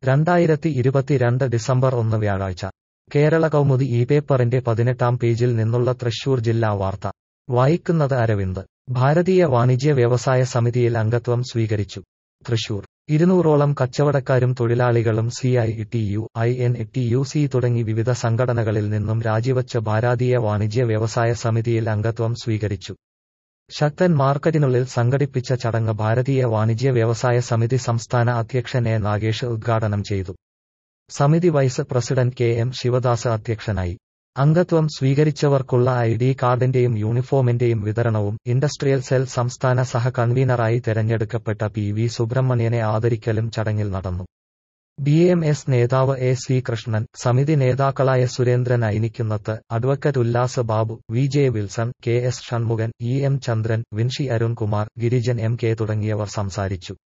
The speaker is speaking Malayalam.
രണ്ടായിരത്തി ഇരുപത്തിരണ്ട് ഡിസംബർ ഒന്ന് വ്യാഴാഴ്ച കേരള കൗമുദി ഈ പേപ്പറിന്റെ പതിനെട്ടാം പേജിൽ നിന്നുള്ള തൃശൂർ ജില്ലാ വാർത്ത വായിക്കുന്നത് അരവിന്ദ് ഭാരതീയ വാണിജ്യ വ്യവസായ സമിതിയിൽ അംഗത്വം സ്വീകരിച്ചു തൃശൂർ ഇരുന്നൂറോളം കച്ചവടക്കാരും തൊഴിലാളികളും C I T U I N T U C തുടങ്ങി വിവിധ സംഘടനകളിൽ നിന്നും രാജിവച്ച ഭാരതീയ വാണിജ്യ വ്യവസായ സമിതിയിൽ അംഗത്വം സ്വീകരിച്ചു ശക്തൻ മാർക്കറ്റിനുള്ളിൽ സംഘടിപ്പിച്ച ചടങ്ങ് ഭാരതീയ വാണിജ്യ വ്യവസായ സമിതി സംസ്ഥാന അധ്യക്ഷൻ എ നാഗേഷ് ഉദ്ഘാടനം ചെയ്തു സമിതി vice president K M Sivadas അധ്യക്ഷനായി അംഗത്വം സ്വീകരിച്ചവർക്കുള്ള ഐ ഡി കാർഡിന്റെയും യൂണിഫോമിന്റെയും വിതരണവും ഇൻഡസ്ട്രിയൽ സെൽ സംസ്ഥാന സഹ കൺവീനറായി തെരഞ്ഞെടുക്കപ്പെട്ട പി വി സുബ്രഹ്മണ്യനെ ആദരിക്കലും ചടങ്ങിൽ നടന്നു ബി എം എസ് നേതാവ് എ സി കൃഷ്ണൻ സമിതി നേതാക്കളായ Surendran Ainikkunnath advocate Ullas Babu V J Wilson K S Shanmukhan E M Chandran Vinshi Arunkumar Girijan M K തുടങ്ങിയവർ സംസാരിച്ചു